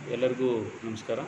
ಎಲ್ಲರಿಗೂ ನಮಸ್ಕಾರ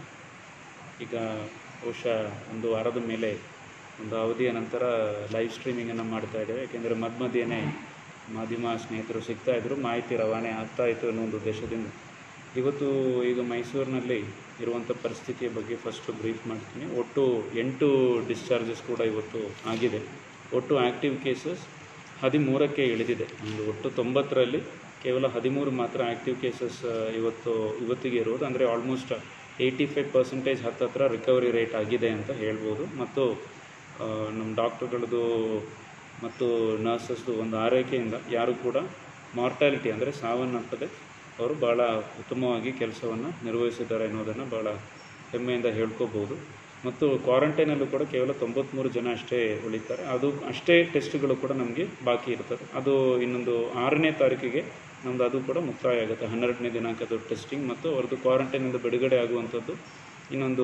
ಈಗ ಬಹುಶಃ ಒಂದು ವಾರದ ಮೇಲೆ ಒಂದು ಅವಧಿಯ ನಂತರ ಲೈವ್ ಸ್ಟ್ರೀಮಿಂಗನ್ನು ಮಾಡ್ತಾ ಇದ್ದೇವೆ ಯಾಕೆಂದರೆ ಮಧ್ಯ ಮಧ್ಯೆಯೇ ಮಾಧ್ಯಮ ಸ್ನೇಹಿತರು ಸಿಗ್ತಾ ಇದ್ದರು ಮಾಹಿತಿ ರವಾನೆ ಆಗ್ತಾ ಇತ್ತು ಅನ್ನೋ ಒಂದು ಉದ್ದೇಶದಿಂದ ಇವತ್ತು ಈಗ ಮೈಸೂರಿನಲ್ಲಿ ಇರುವಂಥ ಪರಿಸ್ಥಿತಿಯ ಬಗ್ಗೆ ಫಸ್ಟು ಬ್ರೀಫ್ ಮಾಡ್ತೀನಿ ಒಟ್ಟು ಎಂಟು ಡಿಸ್ಚಾರ್ಜಸ್ ಕೂಡ ಇವತ್ತು ಆಗಿದೆ ಒಟ್ಟು ಆ್ಯಕ್ಟಿವ್ ಕೇಸಸ್ ಹದಿಮೂರಕ್ಕೆ ಇಳಿದಿದೆ ಒಂದು ಒಟ್ಟು ತೊಂಬತ್ತರಲ್ಲಿ ಕೇವಲ ಹದಿಮೂರು ಮಾತ್ರ ಆ್ಯಕ್ಟಿವ್ ಕೇಸಸ್ ಇವತ್ತು ಇವತ್ತಿಗೆ ಇರೋದು ಅಂದರೆ ಆಲ್ಮೋಸ್ಟ್ ಏಯ್ಟಿ ಫೈವ್ ಪರ್ಸೆಂಟೇಜ್ ಹತ್ತತ್ರ ರಿಕವರಿ ರೇಟ್ ಆಗಿದೆ ಅಂತ ಹೇಳ್ಬೋದು ಮತ್ತು ಆ, ನಮ್ಮ ಡಾಕ್ಟರ್ಗಳದ್ದು ಮತ್ತು ನರ್ಸಸ್ದು ಒಂದು ಆರೈಕೆಯಿಂದ ಯಾರು ಕೂಡ ಮಾರ್ಟಾಲಿಟಿ ಅಂದರೆ ಸಾವನ್ನಪ್ಪದೆ ಅವರು ಭಾಳ ಉತ್ತಮವಾಗಿ ಕೆಲಸವನ್ನು ನಿರ್ವಹಿಸಿದ್ದಾರೆ ಅನ್ನೋದನ್ನು ಭಾಳ ಹೆಮ್ಮೆಯಿಂದ ಹೇಳ್ಕೋಬೋದು ಮತ್ತು ಕ್ವಾರಂಟೈನಲ್ಲೂ ಕೂಡ ಕೇವಲ ತೊಂಬತ್ತ್ಮೂರು ಜನ ಅಷ್ಟೇ ಉಳಿತಾರೆ ಅದು ಅಷ್ಟೇ ಟೆಸ್ಟ್ಗಳು ಕೂಡ ನಮಗೆ ಬಾಕಿ ಇರ್ತದೆ ಅದು ಇನ್ನೊಂದು ಆರನೇ ತಾರೀಕಿಗೆ ನಮ್ಮದು ಅದು ಕೂಡ ಮುಕ್ತಾಯ ಆಗುತ್ತೆ ಹನ್ನೆರಡನೇ ದಿನಾಂಕದ ಟೆಸ್ಟಿಂಗ್ ಮತ್ತು ಅವ್ರದ್ದು ಕ್ವಾರಂಟೈನಿಂದ ಬಿಡುಗಡೆ ಆಗುವಂಥದ್ದು ಇನ್ನೊಂದು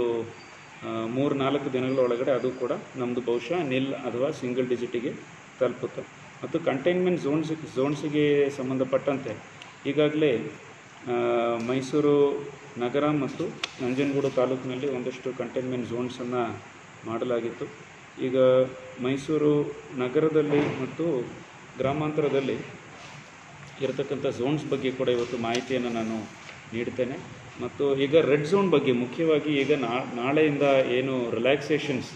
ಮೂರು ನಾಲ್ಕು ದಿನಗಳ ಒಳಗಡೆ ಅದು ಕೂಡ ನಮ್ಮದು ಬಹುಶಃ ನಿಲ್ ಅಥವಾ ಸಿಂಗಲ್ ಡಿಜಿಟಿಗೆ ತಲುಪುತ್ತೆ ಮತ್ತು ಕಂಟೈನ್ಮೆಂಟ್ ಝೋನ್ಸ್ ಝೋನ್ಸಿಗೆ ಸಂಬಂಧಪಟ್ಟಂತೆ ಈಗಾಗಲೇ ಆ, ಮೈಸೂರು ನಗರ ಮತ್ತು ನಂಜನಗೂಡು ತಾಲೂಕಿನಲ್ಲಿ ಒಂದಷ್ಟು ಕಂಟೈನ್ಮೆಂಟ್ ಝೋನ್ಸನ್ನು ಮಾಡಲಾಗಿತ್ತು ಈಗ ಮೈಸೂರು ನಗರದಲ್ಲಿ ಮತ್ತು ಗ್ರಾಮಾಂತರದಲ್ಲಿ ಇರತಕ್ಕಂಥ ಝೋನ್ಸ್ ಬಗ್ಗೆ ಕೂಡ ಇವತ್ತು ಮಾಹಿತಿಯನ್ನು ನಾನು ನೀಡ್ತೇನೆ ಮತ್ತು ಈಗ ರೆಡ್ ಝೋನ್ ಬಗ್ಗೆ ಮುಖ್ಯವಾಗಿ ಈಗ ನಾ- ನಾಳೆಯಿಂದ ಏನು ರಿಲ್ಯಾಕ್ಸೇಷನ್ಸ್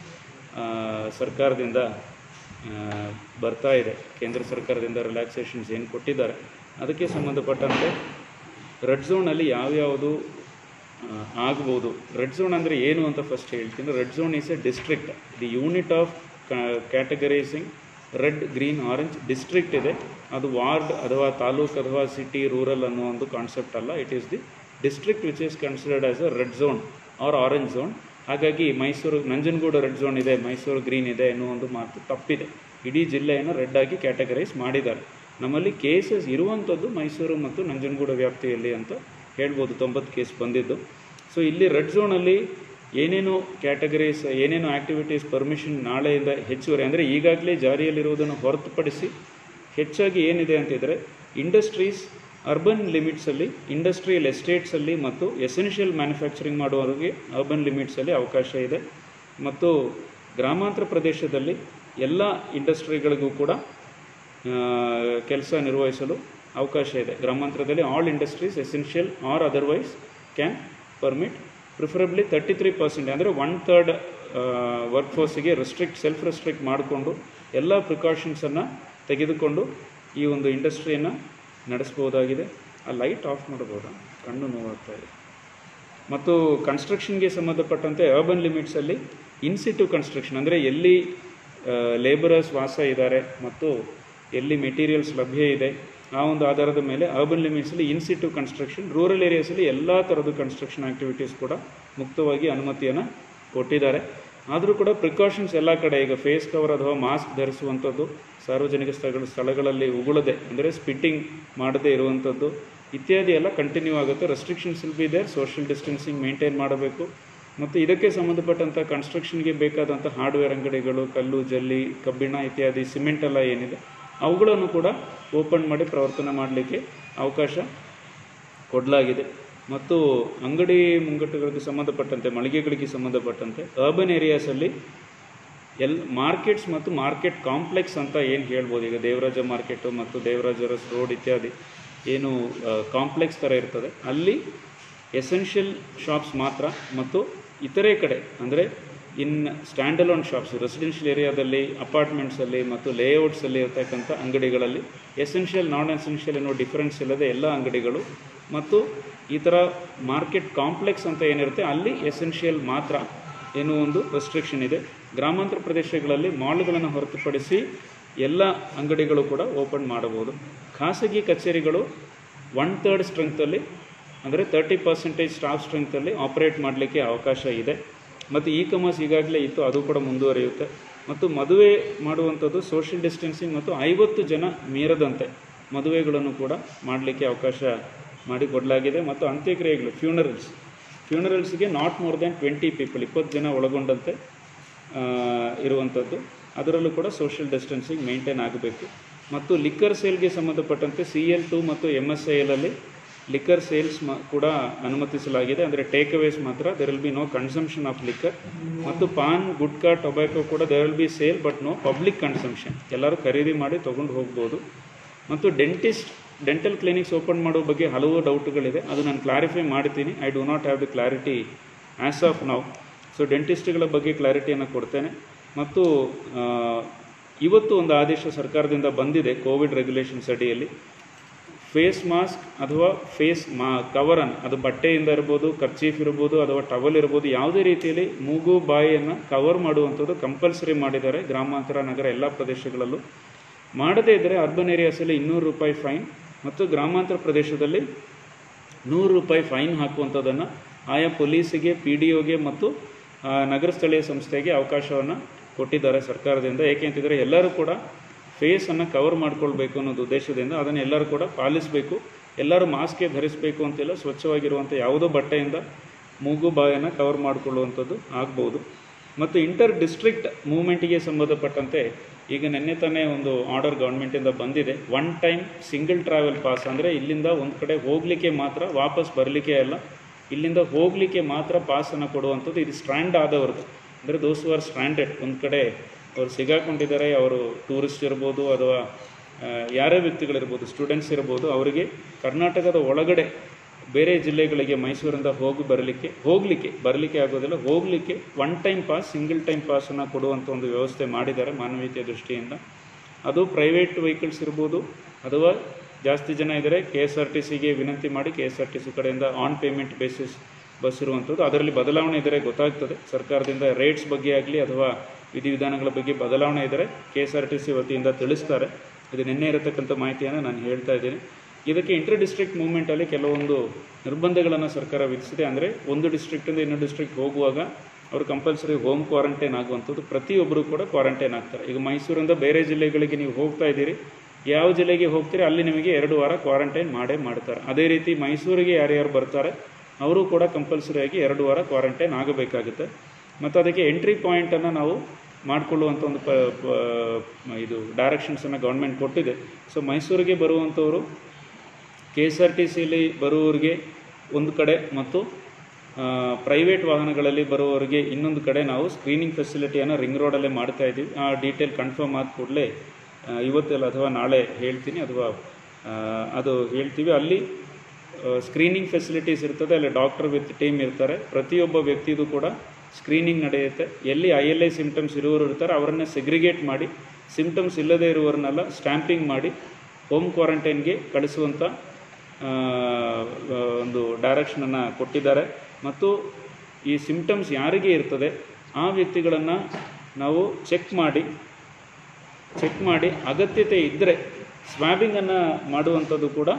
ಸರ್ಕಾರದಿಂದ ಆ, ಬರ್ತಾ ಇದೆ ಕೇಂದ್ರ ಸರ್ಕಾರದಿಂದ ರಿಲ್ಯಾಕ್ಸೇಷನ್ಸ್ ಏನು ಕೊಟ್ಟಿದ್ದಾರೆ ಅದಕ್ಕೆ ಸಂಬಂಧಪಟ್ಟಂತೆ ರೆಡ್ ಝೋನಲ್ಲಿ ಯಾವ್ಯಾವುದು ಆ, ಆಗ್ಬೋದು ರೆಡ್ ಝೋನ್ ಅಂದರೆ ಏನು ಅಂತ ಫಸ್ಟ್ ಹೇಳ್ತೀನಿ red zone is a district the unit of categorising red green orange district ಇದೆ ಅದು ವಾರ್ಡ್ ಅಥವಾ ತಾಲೂಕ್ ಅಥವಾ ಸಿಟಿ ರೂರಲ್ ಅನ್ನೋ ಒಂದು ಕಾನ್ಸೆಪ್ಟ್ ಅಲ್ಲ it is the district which is considered as a red zone or orange zone ಹಾಗಾಗಿ Mysuru Nanjangud red zone ಇದೆ Mysuru green ಇದೆ ಎನ್ನುವ ಒಂದು ಮಾತು ತಪ್ಪಿದೆ ಇಡೀ ಜಿಲ್ಲೆಯನ್ನು ರೆಡ್ ಆಗಿ ಕ್ಯಾಟಗರೈಸ್ ಮಾಡಿದ್ದಾರೆ ನಮ್ಮಲ್ಲಿ ಕೇಸಸ್ ಇರುವಂಥದ್ದು ಮೈಸೂರು ಮತ್ತು ನಂಜನಗೂಡು ವ್ಯಾಪ್ತಿಯಲ್ಲಿ ಅಂತ ಹೇಳ್ಬೋದು ತೊಂಬತ್ತು ಕೇಸ್ ಬಂದಿದ್ದು ಸೊ ಇಲ್ಲಿ ರೆಡ್ ಝೋನಲ್ಲಿ ಏನೇನು ಕ್ಯಾಟಗರೀಸ್ ಏನೇನು ಆ್ಯಕ್ಟಿವಿಟೀಸ್ ಪರ್ಮಿಷನ್ ನಾಳೆಯಿಂದ ಹೆಚ್ಚುವರಿ ಅಂದರೆ ಈಗಾಗಲೇ ಜಾರಿಯಲ್ಲಿರುವುದನ್ನು ಹೊರತುಪಡಿಸಿ ಹೆಚ್ಚಾಗಿ ಏನಿದೆ ಅಂತಿದ್ರೆ ಇಂಡಸ್ಟ್ರೀಸ್ ಅರ್ಬನ್ ಲಿಮಿಟ್ಸಲ್ಲಿ ಇಂಡಸ್ಟ್ರಿಯಲ್ ಎಸ್ಟೇಟ್ಸಲ್ಲಿ ಮತ್ತು ಎಸೆನ್ಷಿಯಲ್ ಮ್ಯಾನುಫ್ಯಾಕ್ಚರಿಂಗ್ ಮಾಡುವವರಿಗೆ ಅರ್ಬನ್ ಲಿಮಿಟ್ಸಲ್ಲಿ ಅವಕಾಶ ಇದೆ ಮತ್ತು ಗ್ರಾಮಾಂತರ ಪ್ರದೇಶದಲ್ಲಿ ಎಲ್ಲ ಇಂಡಸ್ಟ್ರಿಗಳಿಗೂ ಕೂಡ ಕೆಲಸ ನಿರ್ವಹಿಸಲು ಅವಕಾಶ ಇದೆ ಗ್ರಾಮಾಂತರದಲ್ಲಿ all industries essential or otherwise can permit preferably thirty three percent ಅಂದರೆ ಒನ್ ಥರ್ಡ್ ವರ್ಕ್ ಫೋರ್ಸಿಗೆ ರೆಸ್ಟ್ರಿಕ್ಟ್ ಸೆಲ್ಫ್ ರೆಸ್ಟ್ರಿಕ್ಟ್ ಮಾಡಿಕೊಂಡು ಎಲ್ಲ ಪ್ರಿಕಾಷನ್ಸನ್ನು ತೆಗೆದುಕೊಂಡು ಈ ಒಂದು ಇಂಡಸ್ಟ್ರಿಯನ್ನು ನಡೆಸ್ಬೋದಾಗಿದೆ ಆ ಲೈಟ್ ಆಫ್ ಮಾಡ್ಬೋದಾ ಕಣ್ಣು ನೋವಾಗ್ತಾ ಇದೆ ಮತ್ತು ಕನ್ಸ್ಟ್ರಕ್ಷನ್ಗೆ ಸಂಬಂಧಪಟ್ಟಂತೆ ಅರ್ಬನ್ ಲಿಮಿಟ್ಸಲ್ಲಿ ಇನ್ಸಿಟಿವ್ ಕನ್ಸ್ಟ್ರಕ್ಷನ್ ಅಂದರೆ ಎಲ್ಲಿ ಲೇಬರರ್ಸ್ ವಾಸ ಇದ್ದಾರೆ ಮತ್ತು ಎಲ್ಲಿ ಮೆಟೀರಿಯಲ್ಸ್ ಲಭ್ಯ ಇದೆ ಆ ಒಂದು ಆಧಾರದ ಮೇಲೆ ಅರ್ಬನ್ ಲಿಮಿಟ್ಸಲ್ಲಿ ಇನ್ಸಿಟಿವ್ ಕನ್ಸ್ಟ್ರಕ್ಷನ್ ರೂರಲ್ ಏರಿಯಾಸಲ್ಲಿ ಎಲ್ಲ ಥರದ ಕನ್ಸ್ಟ್ರಕ್ಷನ್ ಆ್ಯಕ್ಟಿವಿಟೀಸ್ ಕೂಡ ಮುಕ್ತವಾಗಿ ಅನುಮತಿಯನ್ನು ಕೊಟ್ಟಿದ್ದಾರೆ ಆದರೂ ಕೂಡ ಪ್ರಿಕಾಷನ್ಸ್ ಎಲ್ಲ ಕಡೆ ಈಗ ಫೇಸ್ ಕವರ್ ಅಥವಾ ಮಾಸ್ಕ್ ಧರಿಸುವಂಥದ್ದು ಸಾರ್ವಜನಿಕ ಸ್ಥಳಗಳ ಸ್ಥಳಗಳಲ್ಲಿ ಉಗುಳದೆ ಅಂದರೆ ಸ್ಪಿಟ್ಟಿಂಗ್ ಮಾಡದೇ ಇರುವಂಥದ್ದು ಇತ್ಯಾದಿ ಎಲ್ಲ ಕಂಟಿನ್ಯೂ ಆಗುತ್ತೆ restrictions will be there social distancing maintain ಮಾಡಬೇಕು ಮತ್ತು ಇದಕ್ಕೆ ಸಂಬಂಧಪಟ್ಟಂಥ ಕನ್ಸ್ಟ್ರಕ್ಷನ್ಗೆ ಬೇಕಾದಂಥ ಹಾರ್ಡ್ವೇರ್ ಅಂಗಡಿಗಳು ಕಲ್ಲು ಜಲ್ಲಿ ಕಬ್ಬಿಣ ಇತ್ಯಾದಿ ಸಿಮೆಂಟ್ ಎಲ್ಲ ಏನಿದೆ ಅವುಗಳನ್ನು ಕೂಡ ಓಪನ್ ಮಾಡಿ ಪ್ರವರ್ತನೆ ಮಾಡಲಿಕ್ಕೆ ಅವಕಾಶ ಕೊಡಲಾಗಿದೆ ಮತ್ತು ಅಂಗಡಿ ಮುಂಗಟ್ಟುಗಳಿಗೆ ಸಂಬಂಧಪಟ್ಟಂತೆ ಮಳಿಗೆಗಳಿಗೆ ಸಂಬಂಧಪಟ್ಟಂತೆ ಅರ್ಬನ್ ಏರಿಯಾಸಲ್ಲಿ ಎಲ್ ಮಾರ್ಕೆಟ್ಸ್ ಮತ್ತು ಮಾರ್ಕೆಟ್ ಕಾಂಪ್ಲೆಕ್ಸ್ ಅಂತ ಏನು ಹೇಳ್ಬೋದು ಈಗ ದೇವರಾಜ ಮಾರ್ಕೆಟು ಮತ್ತು ದೇವರಾಜ ಅರಸ್ ರೋಡ್ ಇತ್ಯಾದಿ ಏನು ಕಾಂಪ್ಲೆಕ್ಸ್ ಥರ ಇರ್ತದೆ ಅಲ್ಲಿ ಎಸೆನ್ಷಿಯಲ್ ಶಾಪ್ಸ್ ಮಾತ್ರ ಮತ್ತು ಇತರೆ ಕಡೆ ಅಂದರೆ ಇನ್ ಸ್ಟ್ಯಾಂಡಲೋನ್ ಶಾಪ್ಸ್ ರೆಸಿಡೆನ್ಷಿಯಲ್ ಏರಿಯಾದಲ್ಲಿ ಅಪಾರ್ಟ್ಮೆಂಟ್ಸಲ್ಲಿ ಮತ್ತು ಲೇಔಟ್ಸಲ್ಲಿ ಇರ್ತಕ್ಕಂಥ ಅಂಗಡಿಗಳಲ್ಲಿ ಎಸೆನ್ಷಿಯಲ್ ನಾನ್ ಎಸೆನ್ಷಿಯಲ್ ಅನ್ನೋ ಡಿಫರೆನ್ಸ್ ಇಲ್ಲದೆ ಎಲ್ಲ ಅಂಗಡಿಗಳು ಮತ್ತು ಈ ಥರ ಮಾರ್ಕೆಟ್ ಕಾಂಪ್ಲೆಕ್ಸ್ ಅಂತ ಏನಿರುತ್ತೆ ಅಲ್ಲಿ ಎಸೆನ್ಷಿಯಲ್ ಮಾತ್ರ ಎನ್ನುವ ಒಂದು ರೆಸ್ಟ್ರಿಕ್ಷನ್ ಇದೆ ಗ್ರಾಮಾಂತರ ಪ್ರದೇಶಗಳಲ್ಲಿ ಮಾಲ್ಗಳನ್ನು ಹೊರತುಪಡಿಸಿ ಎಲ್ಲ ಅಂಗಡಿಗಳು ಕೂಡ ಓಪನ್ ಮಾಡಬಹುದು ಖಾಸಗಿ ಕಚೇರಿಗಳು ಒನ್ ಥರ್ಡ್ ಸ್ಟ್ರೆಂಗ್ತಲ್ಲಿ ಅಂದರೆ ತರ್ಟಿ ಪರ್ಸೆಂಟೇಜ್ ಸ್ಟಾಫ್ ಸ್ಟ್ರೆಂಗ್ತಲ್ಲಿ ಆಪರೇಟ್ ಮಾಡಲಿಕ್ಕೆ ಅವಕಾಶ ಇದೆ ಮತ್ತು ಇ ಕಾಮರ್ಸ್ ಈಗಾಗಲೇ ಇತ್ತು ಅದು ಕೂಡ ಮುಂದುವರಿಯುತ್ತೆ ಮತ್ತು ಮದುವೆ ಮಾಡುವಂಥದ್ದು ಸೋಷಿಯಲ್ ಡಿಸ್ಟೆನ್ಸಿಂಗ್ ಮತ್ತು ಐವತ್ತು ಜನ ಮೀರದಂತೆ ಮದುವೆಗಳನ್ನು ಕೂಡ ಮಾಡಲಿಕ್ಕೆ ಅವಕಾಶ ಮಾಡಿಕೊಡಲಾಗಿದೆ ಮತ್ತು ಅಂತ್ಯಕ್ರಿಯೆಗಳು ಫ್ಯೂನರಲ್ಸ್ ಫ್ಯೂನರಲ್ಸ್ಗೆ not more than twenty people ಇಪ್ಪತ್ತು ಜನ ಒಳಗೊಂಡಂತೆ ಆ, ಇರುವಂಥದ್ದು ಅದರಲ್ಲೂ ಕೂಡ ಸೋಷಿಯಲ್ ಡಿಸ್ಟೆನ್ಸಿಂಗ್ ಮೇಂಟೈನ್ ಆಗಬೇಕು ಮತ್ತು ಲಿಕ್ಕರ್ ಸೇಲ್ಗೆ ಸಂಬಂಧಪಟ್ಟಂತೆ ಸಿ ಎಲ್ ಟು ಮತ್ತು ಎಮ್ ಎಸ್ ಐ ಎಲಲ್ಲಿ ಲಿಕ್ಕರ್ ಸೇಲ್ಸ್ ಮ ಕೂಡ ಅನುಮತಿಸಲಾಗಿದೆ ಅಂದರೆ ಟೇಕ್ ಅವೇಸ್ ಮಾತ್ರ there will be no consumption of liquor ಮತ್ತು ಪಾನ್ ಗುಟ್ಕಾ ಟೊಬ್ಯಾಕೊ ಕೂಡ there will be sale but no public consumption ಎಲ್ಲರೂ ಖರೀದಿ ಮಾಡಿ ತೊಗೊಂಡು ಹೋಗ್ಬೋದು ಮತ್ತು ಡೆಂಟಿಸ್ಟ್ ಡೆಂಟಲ್ ಕ್ಲಿನಿಕ್ಸ್ ಓಪನ್ ಮಾಡೋ ಬಗ್ಗೆ ಹಲವು ಡೌಟ್ಗಳಿದೆ ಅದು ನಾನು ಕ್ಲಾರಿಫೈ ಮಾಡ್ತೀನಿ I do not have the clarity as of now so ಡೆಂಟಿಸ್ಟ್ಗಳ ಬಗ್ಗೆ ಕ್ಲಾರಿಟಿಯನ್ನು ಕೊಡ್ತೇನೆ ಮತ್ತು ಆ, ಇವತ್ತು ಒಂದು ಆದೇಶ ಸರ್ಕಾರದಿಂದ ಬಂದಿದೆ ಕೋವಿಡ್ ರೆಗ್ಯುಲೇಷನ್ಸ್ ಅಡಿಯಲ್ಲಿ ಫೇಸ್ ಮಾಸ್ಕ್ ಅಥವಾ ಫೇಸ್ ಮಾ ಕವರನ್ನು ಅದು ಬಟ್ಟೆಯಿಂದ ಇರ್ಬೋದು ಕರ್ಚೀಫ್ ಇರ್ಬೋದು ಅಥವಾ ಟವಲ್ ಇರ್ಬೋದು ಯಾವುದೇ ರೀತಿಯಲ್ಲಿ ಮೂಗು ಬಾಯಿಯನ್ನು ಕವರ್ ಮಾಡುವಂಥದ್ದು ಕಂಪಲ್ಸರಿ ಮಾಡಿದ್ದಾರೆ ಗ್ರಾಮಾಂತರ ನಗರ ಎಲ್ಲ ಪ್ರದೇಶಗಳಲ್ಲೂ ಮಾಡದೇ ಇದ್ದರೆ ಅರ್ಬನ್ ಏರಿಯಾಸಲ್ಲಿ ಇನ್ನೂರು ರೂಪಾಯಿ ಫೈನ್ ಮತ್ತು ಗ್ರಾಮಾಂತರ ಪ್ರದೇಶದಲ್ಲಿ ನೂರು ರೂಪಾಯಿ ಫೈನ್ ಹಾಕುವಂಥದ್ದನ್ನು ಆಯಾ ಪೊಲೀಸಿಗೆ ಪಿ ಡಿ ಒಗೆ ಮತ್ತು ಆ, ನಗರ ಸ್ಥಳೀಯ ಸಂಸ್ಥೆಗೆ ಅವಕಾಶವನ್ನು ಕೊಟ್ಟಿದ್ದಾರೆ ಸರ್ಕಾರದಿಂದ ಏಕೆ ಅಂತಿದ್ರೆ ಎಲ್ಲರೂ ಕೂಡ ಫೇಸನ್ನು ಕವರ್ ಮಾಡ್ಕೊಳ್ಬೇಕು ಅನ್ನೋದು ಉದ್ದೇಶದಿಂದ ಅದನ್ನು ಎಲ್ಲರೂ ಕೂಡ ಪಾಲಿಸಬೇಕು ಎಲ್ಲರೂ ಮಾಸ್ಕೆ ಧರಿಸಬೇಕು ಅಂತಿಲ್ಲ ಸ್ವಚ್ಛವಾಗಿರುವಂಥ ಯಾವುದೋ ಬಟ್ಟೆಯಿಂದ ಮೂಗು ಬಾಯನ್ನು ಕವರ್ ಮಾಡಿಕೊಳ್ಳುವಂಥದ್ದು ಆಗ್ಬೋದು ಮತ್ತು ಇಂಟರ್ ಡಿಸ್ಟ್ರಿಕ್ಟ್ ಮೂವ್ಮೆಂಟಿಗೆ ಸಂಬಂಧಪಟ್ಟಂತೆ ಈಗ ನಿನ್ನೆ ತಾನೇ ಒಂದು ಆರ್ಡರ್ ಗೌರ್ಮೆಂಟಿಂದ ಬಂದಿದೆ one time single travel pass ಅಂದರೆ ಇಲ್ಲಿಂದ ಒಂದು ಕಡೆ ಹೋಗಲಿಕ್ಕೆ ಮಾತ್ರ ವಾಪಸ್ ಬರಲಿಕ್ಕೆ ಅಲ್ಲ ಇಲ್ಲಿಂದ ಹೋಗಲಿಕ್ಕೆ ಮಾತ್ರ ಪಾಸನ್ನು ಕೊಡುವಂಥದ್ದು ಇದು ಸ್ಟ್ಯಾಂಡ್ ಆದವ್ರದ್ದು ಅಂದರೆ ದೋಸ್ ಆರ್ ಸ್ಟ್ಯಾಂಡರ್ಡ್ ಒಂದು ಕಡೆ ಅವರು ಸಿಗಾಕೊಂಡಿದ್ದಾರೆ ಅವರು ಟೂರಿಸ್ಟ್ ಇರ್ಬೋದು ಅಥವಾ ಆ, ಯಾರೇ ವ್ಯಕ್ತಿಗಳಿರ್ಬೋದು ಸ್ಟೂಡೆಂಟ್ಸ್ ಇರ್ಬೋದು ಅವರಿಗೆ ಕರ್ನಾಟಕದ ಒಳಗಡೆ ಬೇರೆ ಜಿಲ್ಲೆಗಳಿಗೆ ಮೈಸೂರಿಂದ ಹೋಗಿ ಬರಲಿಕ್ಕೆ ಹೋಗಲಿಕ್ಕೆ ಬರಲಿಕ್ಕೆ ಆಗೋದಿಲ್ಲ ಹೋಗಲಿಕ್ಕೆ one time pass single time ಪಾಸನ್ನು ಕೊಡುವಂಥ ಒಂದು ವ್ಯವಸ್ಥೆ ಮಾಡಿದ್ದಾರೆ ಮಾನವೀಯತೆಯ ದೃಷ್ಟಿಯಿಂದ ಅದು ಪ್ರೈವೇಟ್ ವೆಹಿಕಲ್ಸ್ ಇರ್ಬೋದು ಅಥವಾ ಜಾಸ್ತಿ ಜನ ಇದ್ದರೆ ಕೆ ಎಸ್ ಆರ್ ಟಿ ಸಿಗೆ ವಿನಂತಿ ಮಾಡಿ K S R T C ಕಡೆಯಿಂದ ಆನ್ ಪೇಮೆಂಟ್ ಬೇಸಿಸ್ ಬಸ್ ಇರುವಂಥದ್ದು ಅದರಲ್ಲಿ ಬದಲಾವಣೆ ಇದ್ದರೆ ಗೊತ್ತಾಗ್ತದೆ ಸರ್ಕಾರದಿಂದ ರೇಟ್ಸ್ ಬಗ್ಗೆ ಆಗಲಿ ಅಥವಾ ವಿಧಿವಿಧಾನಗಳ ಬಗ್ಗೆ ಬದಲಾವಣೆ ಇದ್ದರೆ K S R T C ವತಿಯಿಂದ ತಿಳಿಸ್ತಾರೆ ಇದು ನಿನ್ನೆ ಇರತಕ್ಕಂಥ ಮಾಹಿತಿಯನ್ನು ನಾನು ಹೇಳ್ತಾ ಇದ್ದೀನಿ ಇದಕ್ಕೆ ಇಂಟರ್ ಡಿಸ್ಟ್ರಿಕ್ಟ್ ಮೂವ್ಮೆಂಟಲ್ಲಿ ಕೆಲವೊಂದು ನಿರ್ಬಂಧಗಳನ್ನು ಸರ್ಕಾರ ವಿಧಿಸಿದೆ ಅಂದರೆ ಒಂದು ಡಿಸ್ಟ್ರಿಕ್ಟಿಂದ ಇನ್ನೊಂದು ಡಿಸ್ಟ್ರಿಕ್ಟ್ ಹೋಗುವಾಗ ಅವರು ಕಂಪಲ್ಸರಿ ಹೋಮ್ ಕ್ವಾರಂಟೈನ್ ಆಗುವಂಥದ್ದು ಪ್ರತಿಯೊಬ್ಬರು ಕೂಡ ಕ್ವಾರಂಟೈನ್ ಆಗ್ತಾರೆ ಈಗ ಮೈಸೂರಿಂದ ಬೇರೆ ಜಿಲ್ಲೆಗಳಿಗೆ ನೀವು ಹೋಗ್ತಾ ಇದ್ದೀರಿ ಯಾವ ಜಿಲ್ಲೆಗೆ ಹೋಗ್ತೀರಿ ಅಲ್ಲಿ ನಿಮಗೆ ಎರಡು ವಾರ ಕ್ವಾರಂಟೈನ್ ಮಾಡೇ ಮಾಡ್ತಾರೆ ಅದೇ ರೀತಿ ಮೈಸೂರಿಗೆ ಯಾರ್ಯಾರು ಬರ್ತಾರೆ ಅವರು ಕೂಡ ಕಂಪಲ್ಸರಿಯಾಗಿ ಎರಡು ವಾರ ಕ್ವಾರಂಟೈನ್ ಆಗಬೇಕಾಗುತ್ತೆ ಮತ್ತು ಅದಕ್ಕೆ ಎಂಟ್ರಿ ಪಾಯಿಂಟನ್ನು ನಾವು ಮಾಡಿಕೊಳ್ಳುವಂಥ ಒಂದು ಪ ಪ- ಇದು ಡೈರೆಕ್ಷನ್ಸನ್ನು ಗೌರ್ಮೆಂಟ್ ಕೊಟ್ಟಿದೆ ಸೊ ಮೈಸೂರಿಗೆ ಬರುವಂಥವರು ಕೆ ಎಸ್ ಆರ್ ಟಿ ಸಿಲಿ ಬರುವವರಿಗೆ ಒಂದು ಕಡೆ ಮತ್ತು ಪ್ರೈವೇಟ್ ವಾಹನಗಳಲ್ಲಿ ಬರುವವರಿಗೆ ಇನ್ನೊಂದು ಕಡೆ ನಾವು ಸ್ಕ್ರೀನಿಂಗ್ ಫೆಸಿಲಿಟಿಯನ್ನು ರಿಂಗ್ ರೋಡಲ್ಲೇ ಮಾಡ್ತಾ ಇದ್ದೀವಿ ಆ ಡೀಟೇಲ್ ಕನ್ಫರ್ಮ್ ಆದ ಕೂಡಲೇ ಇವತ್ತೆಲ್ಲ ಅಥವಾ ನಾಳೆ ಹೇಳ್ತೀನಿ ಅಥವಾ ಆ, ಅದು ಹೇಳ್ತೀವಿ ಅಲ್ಲಿ ಸ್ಕ್ರೀನಿಂಗ್ ಫೆಸಿಲಿಟೀಸ್ ಇರ್ತದೆ ಅಲ್ಲಿ ಡಾಕ್ಟರ್ ವಿತ್ ಟೀಮ್ ಇರ್ತಾರೆ ಪ್ರತಿಯೊಬ್ಬ ವ್ಯಕ್ತಿದು ಕೂಡ ಸ್ಕ್ರೀನಿಂಗ್ ನಡೆಯುತ್ತೆ ಎಲ್ಲಿ ಐ ಎಲ್ ಐ ಸಿಮ್ಟಮ್ಸ್ ಇರುವವರು ಇರ್ತಾರೆ ಅವರನ್ನ ಸೆಗ್ರಿಗೇಟ್ ಮಾಡಿ ಸಿಮ್ಟಮ್ಸ್ ಇಲ್ಲದೇ ಇರುವವರನ್ನೆಲ್ಲ ಸ್ಟ್ಯಾಂಪಿಂಗ್ ಮಾಡಿ ಹೋಮ್ ಕ್ವಾರಂಟೈನ್ಗೆ ಕಳಿಸುವಂಥ ಆ, ಆ, ಒಂದು ಡೈರೆಕ್ಷನನ್ನು ಕೊಟ್ಟಿದ್ದಾರೆ ಮತ್ತು ಈ ಸಿಮ್ಟಮ್ಸ್ ಯಾರಿಗೆ ಇರ್ತದೆ ಆ ವ್ಯಕ್ತಿಗಳನ್ನು ನಾವು ಚೆಕ್ ಮಾಡಿ ಚೆಕ್ ಮಾಡಿ ಅಗತ್ಯತೆ ಇದ್ದರೆ ಸ್ವ್ಯಾಬಿಂಗನ್ನು ಮಾಡುವಂಥದ್ದು ಕೂಡ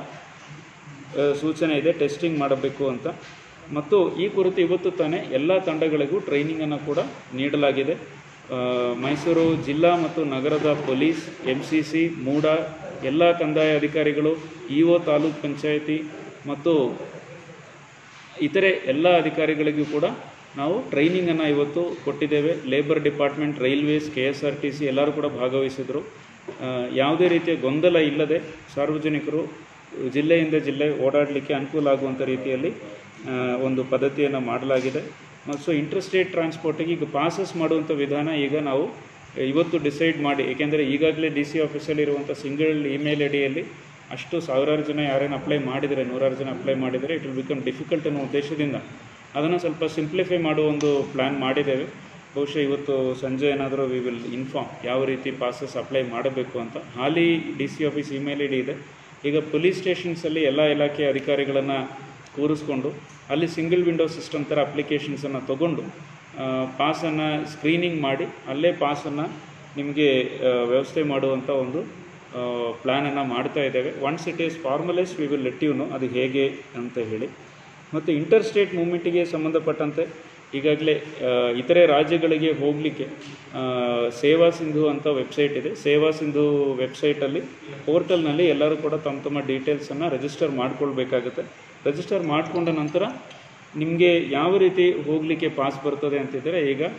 ಆ, ಸೂಚನೆ ಇದೆ ಟೆಸ್ಟಿಂಗ್ ಮಾಡಬೇಕು ಅಂತ ಮತ್ತು ಈ ಕುರಿತು ಇವತ್ತು ತಾನೇ ಎಲ್ಲ ತಂಡಗಳಿಗೂ ಟ್ರೈನಿಂಗನ್ನು ಕೂಡ ನೀಡಲಾಗಿದೆ ಆ, ಮೈಸೂರು ಜಿಲ್ಲಾ ಮತ್ತು ನಗರದ police M C C MUDA ಎಲ್ಲ ಕಂದಾಯ ಅಧಿಕಾರಿಗಳು ಇ ಒ ತಾಲೂಕ್ ಪಂಚಾಯಿತಿ ಮತ್ತು ಇತರೆ ಎಲ್ಲ ಅಧಿಕಾರಿಗಳಿಗೂ ಕೂಡ ನಾವು ಟ್ರೈನಿಂಗನ್ನು ಇವತ್ತು ಕೊಟ್ಟಿದ್ದೇವೆ labour department railways K S R T C ಎಲ್ಲರೂ ಕೂಡ ಭಾಗವಹಿಸಿದರು ಆ, ಯಾವುದೇ ರೀತಿಯ ಗೊಂದಲ ಇಲ್ಲದೆ ಸಾರ್ವಜನಿಕರು ಜಿಲ್ಲೆಯಿಂದ ಜಿಲ್ಲೆ ಓಡಾಡಲಿಕ್ಕೆ ಅನುಕೂಲ ಆಗುವಂಥ ರೀತಿಯಲ್ಲಿ ಆ, ಒಂದು ಪದ್ಧತಿಯನ್ನು ಮಾಡಲಾಗಿದೆ ಮತ್ತು ಸೊ ಇಂಟರ್ ಸ್ಟೇಟ್ ಟ್ರಾನ್ಸ್ಪೋರ್ಟಿಗೆ ಈಗ ಪಾಸಸ್ ಮಾಡುವಂಥ ವಿಧಾನ ಈಗ ನಾವು ಇವತ್ತು ಡಿಸೈಡ್ ಮಾಡಿ ಏಕೆಂದರೆ ಈಗಾಗಲೇ ಡಿ ಸಿ ಆಫೀಸಲ್ಲಿ ಇರುವಂಥ ಸಿಂಗಲ್ ಇಮೇಲ್ ಅಡಿಯಲ್ಲಿ ಅಷ್ಟು ಸಾವಿರಾರು ಜನ ಯಾರೇನು ಅಪ್ಲೈ ಮಾಡಿದರೆ ನೂರಾರು ಜನ ಅಪ್ಲೈ ಮಾಡಿದರೆ ಇಟ್ ವಿಲ್ ಬಿಕಮ್ ಡಿಫಿಕಲ್ಟ್ ಅನ್ನೋ ಉದ್ದೇಶದಿಂದ ಅದನ್ನು ಸ್ವಲ್ಪ ಸಿಂಪ್ಲಿಫೈ ಮಾಡುವ ಒಂದು ಪ್ಲ್ಯಾನ್ ಮಾಡಿದ್ದೇವೆ ಬಹುಶಃ ಇವತ್ತು ಸಂಜೆ ಏನಾದರೂ ವಿ ವಿಲ್ ಇನ್ಫಾರ್ಮ್ ಯಾವ ರೀತಿ ಪಾಸಸ್ ಅಪ್ಲೈ ಮಾಡಬೇಕು ಅಂತ ಹಾಲಿ D C office email I D ಇದೆ ಈಗ ಪೊಲೀಸ್ ಸ್ಟೇಷನ್ಸಲ್ಲಿ ಎಲ್ಲ ಇಲಾಖೆ ಅಧಿಕಾರಿಗಳನ್ನು ಕೂರಿಸ್ಕೊಂಡು ಅಲ್ಲಿ ಸಿಂಗಲ್ ವಿಂಡೋ ಸಿಸ್ಟಮ್ ಥರ ಅಪ್ಲಿಕೇಶನ್ಸನ್ನು ತೊಗೊಂಡು ಪಾಸನ್ನು ಸ್ಕ್ರೀನಿಂಗ್ ಮಾಡಿ ಅಲ್ಲೇ ಪಾಸನ್ನು ನಿಮಗೆ ಆ, ವ್ಯವಸ್ಥೆ ಮಾಡುವಂಥ ಒಂದು ಪ್ಲ್ಯಾನನ್ನು ಮಾಡ್ತಾ ಇದ್ದೇವೆ once it is formalise we will let you know ಅದು ಹೇಗೆ ಅಂತ ಹೇಳಿ ಮತ್ತು ಇಂಟರ್ ಸ್ಟೇಟ್ ಮೂವ್ಮೆಂಟಿಗೆ ಸಂಬಂಧಪಟ್ಟಂತೆ ಈಗಾಗಲೇ ಆ, ಇತರೆ ರಾಜ್ಯಗಳಿಗೆ ಹೋಗಲಿಕ್ಕೆ ಸೇವಾ ಸಿಂಧು ಅಂತ ವೆಬ್ಸೈಟ್ ಇದೆ ಸೇವಾ ಸಿಂಧು ವೆಬ್ಸೈಟಲ್ಲಿ ಪೋರ್ಟಲ್ನಲ್ಲಿ ಎಲ್ಲರೂ ಕೂಡ ತಮ್ಮ ತಮ್ಮ ಡೀಟೇಲ್ಸನ್ನು ರಿಜಿಸ್ಟರ್ ಮಾಡ್ಕೊಳ್ಬೇಕಾಗುತ್ತೆ ರಿಜಿಸ್ಟರ್ ಮಾಡಿಕೊಂಡ ನಂತರ ನಿಮಗೆ ಯಾವ ರೀತಿ ಹೋಗಲಿಕ್ಕೆ ಪಾಸ್ ಬರ್ತದೆ ಅಂತಿದ್ದರೆ ಈಗ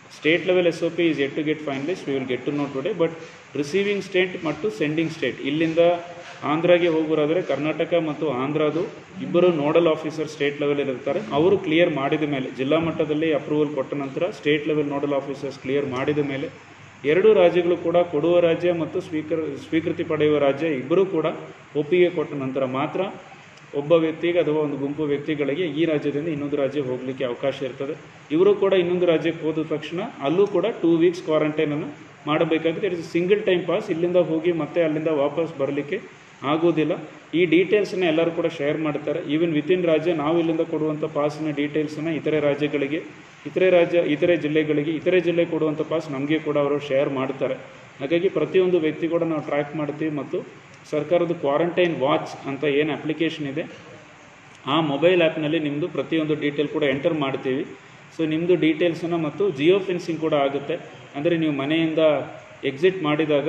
state level S O P is yet to get finalised we will get to know today but receiving state ಮತ್ತು ಸೆಂಡಿಂಗ್ ಸ್ಟೇಟ್ ಇಲ್ಲಿಂದ ಆಂಧ್ರಾಗೆ ಹೋಗೋರಾದರೆ ಕರ್ನಾಟಕ ಮತ್ತು ಆಂಧ್ರದು ಇಬ್ಬರು ನೋಡಲ್ ಆಫೀಸರ್ ಸ್ಟೇಟ್ ಲೆವೆಲ್ ಇರ್ತಾರೆ ಅವರು ಕ್ಲಿಯರ್ ಮಾಡಿದ ಮೇಲೆ ಜಿಲ್ಲಾ ಮಟ್ಟದಲ್ಲಿ ಅಪ್ರೂವಲ್ ಕೊಟ್ಟ ನಂತರ state level nodal officers clear ಮಾಡಿದ ಮೇಲೆ ಎರಡೂ ರಾಜ್ಯಗಳು ಕೂಡ ಕೊಡುವ ರಾಜ್ಯ ಮತ್ತು ಸ್ವೀಕೃ ಸ್ವೀಕೃತಿ ಪಡೆಯುವ ರಾಜ್ಯ ಇಬ್ಬರೂ ಕೂಡ ಒಪ್ಪಿಗೆ ಕೊಟ್ಟ ನಂತರ ಮಾತ್ರ ಒಬ್ಬ ವ್ಯಕ್ತಿಗೆ ಅಥವಾ ಒಂದು ಗುಂಪು ವ್ಯಕ್ತಿಗಳಿಗೆ ಈ ರಾಜ್ಯದಿಂದ ಇನ್ನೊಂದು ರಾಜ್ಯ ಹೋಗಲಿಕ್ಕೆ ಅವಕಾಶ ಇರ್ತದೆ ಇವರು ಕೂಡ ಇನ್ನೊಂದು ರಾಜ್ಯಕ್ಕೆ ಹೋದ ತಕ್ಷಣ ಅಲ್ಲೂ ಕೂಡ ಟೂ ವೀಕ್ಸ್ ಕ್ವಾರಂಟೈನನ್ನು ಮಾಡಬೇಕಾಗುತ್ತೆ it is single time pass ಇಲ್ಲಿಂದ ಹೋಗಿ ಮತ್ತೆ ಅಲ್ಲಿಂದ ವಾಪಸ್ ಬರಲಿಕ್ಕೆ ಆಗೋದಿಲ್ಲ ಈ ಡೀಟೇಲ್ಸನ್ನ ಎಲ್ಲರೂ ಕೂಡ ಶೇರ್ ಮಾಡ್ತಾರೆ ಈವನ್ ವಿತಿನ್ ರಾಜ್ಯ ನಾವು ಇಲ್ಲಿಂದ ಕೊಡುವಂಥ ಪಾಸಿನ ಡೀಟೇಲ್ಸನ್ನು ಇತರೆ ರಾಜ್ಯಗಳಿಗೆ ಇತರೆ ರಾಜ್ಯ ಇತರೆ ಜಿಲ್ಲೆಗಳಿಗೆ ಇತರೆ ಜಿಲ್ಲೆ ಕೊಡುವಂಥ ಪಾಸ್ ನಮಗೆ ಕೂಡ ಅವರು ಶೇರ್ ಮಾಡ್ತಾರೆ ಹಾಗಾಗಿ ಪ್ರತಿಯೊಂದು ವ್ಯಕ್ತಿ ಕೂಡ ನಾವು ಟ್ರ್ಯಾಕ್ ಮಾಡ್ತೀವಿ ಮತ್ತು ಸರ್ಕಾರದ ಕ್ವಾರಂಟೈನ್ ವಾಚ್ ಅಂತ ಏನು ಅಪ್ಲಿಕೇಶನ್ ಇದೆ ಆ ಮೊಬೈಲ್ ಆ್ಯಪ್ನಲ್ಲಿ ನಿಮ್ಮದು ಪ್ರತಿಯೊಂದು ಡೀಟೇಲ್ ಕೂಡ ಎಂಟರ್ ಮಾಡ್ತೀವಿ ಸೊ ನಿಮ್ಮದು ಡೀಟೇಲ್ಸನ್ನು ಮತ್ತು ಜಿಯೋ ಫೆನ್ಸಿಂಗ್ ಕೂಡ ಆಗುತ್ತೆ ಅಂದರೆ ನೀವು ಮನೆಯಿಂದ ಎಕ್ಸಿಟ್ ಮಾಡಿದಾಗ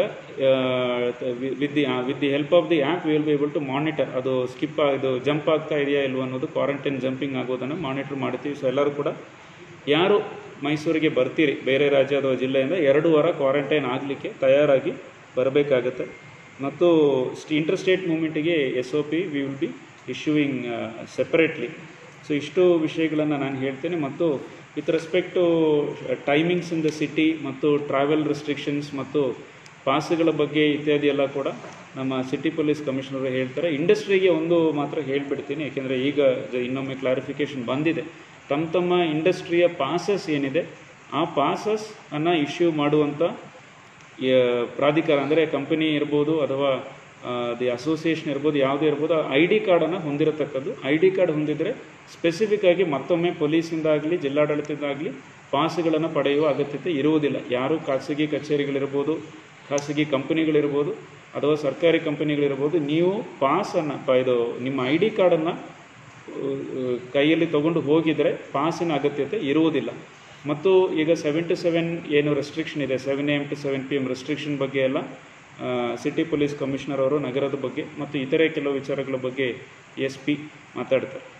with the with the help of the app will be able to monitor ಅದು ಸ್ಕಿಪ್ ಇದು ಜಂಪ್ ಆಗ್ತಾ ಇದೆಯಾ ಇಲ್ವೋ ಅನ್ನೋದು ಕ್ವಾರಂಟೈನ್ ಜಂಪಿಂಗ್ ಆಗೋದನ್ನು ಮಾನಿಟರ್ ಮಾಡ್ತೀವಿ ಸೊ ಎಲ್ಲರೂ ಕೂಡ ಯಾರು ಮೈಸೂರಿಗೆ ಬರ್ತೀರಿ ಬೇರೆ ರಾಜ್ಯ ಅಥವಾ ಜಿಲ್ಲೆಯಿಂದ ಎರಡು ವಾರ ಕ್ವಾರಂಟೈನ್ ಆಗಲಿಕ್ಕೆ ತಯಾರಾಗಿ ಬರಬೇಕಾಗತ್ತೆ ಮತ್ತು ಇಂಟರ್ ಸ್ಟೇಟ್ ಮೂಮೆಂಟಿಗೆ S O P we will be issuing separately so ಇಷ್ಟು ವಿಷಯಗಳನ್ನು ನಾನು ಹೇಳ್ತೇನೆ ಮತ್ತು with respect to timings in the city ಮತ್ತು ಟ್ರಾವೆಲ್ ರೆಸ್ಟ್ರಿಕ್ಷನ್ಸ್ ಮತ್ತು ಪಾಸ್ಗಳ ಬಗ್ಗೆ ಇತ್ಯಾದಿ ಎಲ್ಲ ಕೂಡ ನಮ್ಮ ಸಿಟಿ ಪೊಲೀಸ್ ಕಮಿಷನರ್ ಹೇಳ್ತಾರೆ ಇಂಡಸ್ಟ್ರಿಗೆ ಒಂದು ಮಾತ್ರ ಹೇಳ್ಬಿಡ್ತೀನಿ ಯಾಕೆಂದರೆ ಈಗ ಜ- ಇನ್ನೊಮ್ಮೆ ಕ್ಲಾರಿಫಿಕೇಷನ್ ಬಂದಿದೆ ತಮ್ಮ ತಮ್ಮ ಇಂಡಸ್ಟ್ರಿಯ ಪಾಸಸ್ ಏನಿದೆ ಆ ಪಾಸಸ್ ಅನ್ನು ಇಶ್ಯೂ ಮಾಡುವಂಥ ಯ- ಪ್ರಾಧಿಕಾರ ಅಂದರೆ ಕಂಪನಿ ಇರ್ಬೋದು ಅಥವಾ ದಿ ಅಸೋಸಿಯೇಷನ್ ಇರ್ಬೋದು ಯಾವುದೇ ಇರ್ಬೋದು ಐ ಡಿ ಕಾರ್ಡನ್ನು ಹೊಂದಿರತಕ್ಕದ್ದು ಐ ಡಿ ಕಾರ್ಡ್ ಹೊಂದಿದರೆ ಸ್ಪೆಸಿಫಿಕ್ ಆಗಿ ಮತ್ತೊಮ್ಮೆ ಪೊಲೀಸಿಂದಾಗಲಿ ಜಿಲ್ಲಾಡಳಿತದಿಂದಾಗಲಿ ಪಾಸ್ಗಳನ್ನು ಪಡೆಯುವ ಅಗತ್ಯತೆ ಇರುವುದಿಲ್ಲ ಯಾರು ಖಾಸಗಿ ಕಚೇರಿಗಳಿರ್ಬೋದು ಖಾಸಗಿ ಕಂಪನಿಗಳಿರ್ಬೋದು ಅಥವಾ ಸರ್ಕಾರಿ ಕಂಪನಿಗಳಿರ್ಬೋದು ನೀವು ಪಾಸನ್ನು ಪ ಇದು ನಿಮ್ಮ ಐ ಡಿ ಕಾರ್ಡನ್ನು ಕೈಯಲ್ಲಿ ತಗೊಂಡು ಹೋಗಿದರೆ ಪಾಸಿನ ಅಗತ್ಯತೆ ಇರುವುದಿಲ್ಲ ಮತ್ತು ಈಗ ಸೆವೆನ್ ಟು ಸೆವೆನ್ ಏನು ರೆಸ್ಟ್ರಿಕ್ಷನ್ ಇದೆ seven M to seven P M restriction ಬಗ್ಗೆ ಎಲ್ಲ ಸಿಟಿ ಪೊಲೀಸ್ ಕಮಿಷನರ್ ಅವರು ನಗರದ ಬಗ್ಗೆ ಮತ್ತು ಇತರೆ ಕೆಲವು ವಿಚಾರಗಳ ಬಗ್ಗೆ ಎಸ್ ಪಿ ಮಾತಾಡ್ತಾರೆ